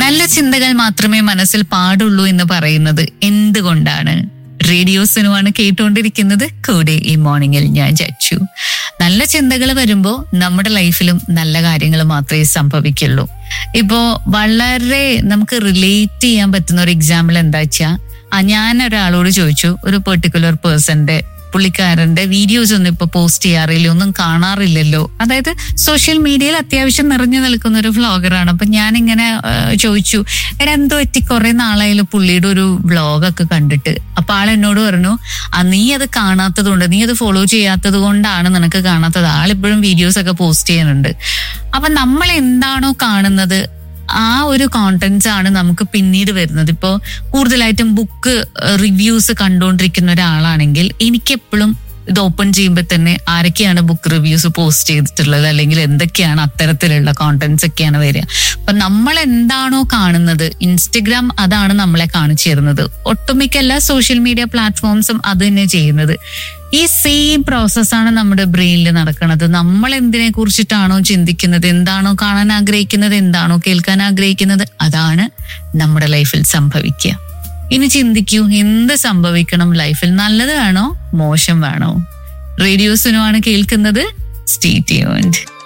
നല്ല ചിന്തകൾ മാത്രമേ മനസ്സിൽ പാടുള്ളൂ എന്ന് പറയുന്നത് എന്തുകൊണ്ടാണ് റേഡിയോസിനുമാണ് കേട്ടുകൊണ്ടിരിക്കുന്നത് കൂടെ ഈ മോർണിംഗിൽ ഞാൻ ചച്ചു നല്ല ചിന്തകൾ വരുമ്പോൾ നമ്മുടെ ലൈഫിലും നല്ല കാര്യങ്ങൾ മാത്രമേ സംഭവിക്കുള്ളൂ ഇപ്പോ വളരെ നമുക്ക് റിലേറ്റ് ചെയ്യാൻ പറ്റുന്ന ഒരു എക്സാമ്പിൾ എന്താ വെച്ചാ ആ ഞാൻ ഒരാളോട് ചോദിച്ചു ഒരു പെർട്ടിക്കുലർ പേഴ്സന്റെ പുള്ളിക്കാരന്റെ വീഡിയോസ് ഒന്നും ഇപ്പൊ പോസ്റ്റ് ചെയ്യാറില്ല ഒന്നും കാണാറില്ലല്ലോ അതായത് സോഷ്യൽ മീഡിയയിൽ അത്യാവശ്യം നിറഞ്ഞു നിൽക്കുന്ന ഒരു വ്ളോഗറാണ് അപ്പൊ ഞാനിങ്ങനെ ആ, ചോദിച്ചു എടാ എന്തോ പറ്റി കുറെ നാളായാലും പുള്ളിയുടെ ഒരു വ്ളോഗൊക്കെ കണ്ടിട്ട് അപ്പൊ ആൾ എന്നോട് പറഞ്ഞു ആ നീ അത് കാണാത്തത് കൊണ്ട് നീ അത് ഫോളോ ചെയ്യാത്തത് കൊണ്ടാണ് നിനക്ക് കാണാത്തത് ആളിപ്പോഴും വീഡിയോസ് ഒക്കെ പോസ്റ്റ് ചെയ്യുന്നുണ്ട് അപ്പൊ നമ്മൾ എന്താണോ കാണുന്നത് ആ ഒരു കോണ്ടന്റ്സ് ആണ് നമുക്ക് പിന്നീട് വരുന്നത് ഇപ്പോ കൂടുതലായിട്ടും ബുക്ക് റിവ്യൂസ് കണ്ടുകൊണ്ടിരിക്കുന്ന ഒരാളാണെങ്കിൽ എനിക്കെപ്പോഴും ഇത് ഓപ്പൺ ചെയ്യുമ്പോൾ തന്നെ ആരൊക്കെയാണ് ബുക്ക് റിവ്യൂസ് പോസ്റ്റ് ചെയ്തിട്ടുള്ളത് അല്ലെങ്കിൽ എന്തൊക്കെയാണ് അത്തരത്തിലുള്ള കോണ്ടന്റ്സ് ഒക്കെയാണ് വരിക അപ്പൊ നമ്മൾ എന്താണോ കാണുന്നത് ഇൻസ്റ്റഗ്രാം അതാണ് നമ്മളെ കാണിച്ചു തരുന്നത് ഒട്ടുമിക്ക എല്ലാ സോഷ്യൽ മീഡിയ പ്ലാറ്റ്ഫോംസും അത് തന്നെ ചെയ്യുന്നത് ഈ സെയിം പ്രോസസ്സാണ് നമ്മുടെ ബ്രെയിനിൽ നടക്കുന്നത് നമ്മൾ എന്തിനെ കുറിച്ചിട്ടാണോ ചിന്തിക്കുന്നത് എന്താണോ കാണാൻ ആഗ്രഹിക്കുന്നത് എന്താണോ കേൾക്കാൻ ആഗ്രഹിക്കുന്നത് അതാണ് നമ്മുടെ ലൈഫിൽ സംഭവിക്കുക ഇനി ചിന്തിക്കൂ എന്ത് സംഭവിക്കണം ലൈഫിൽ നല്ലത് വേണോ മോശം വേണോ റേഡിയോസിനുമാണ് കേൾക്കുന്നത് സ്റ്റേ ട്യൂൺഡ്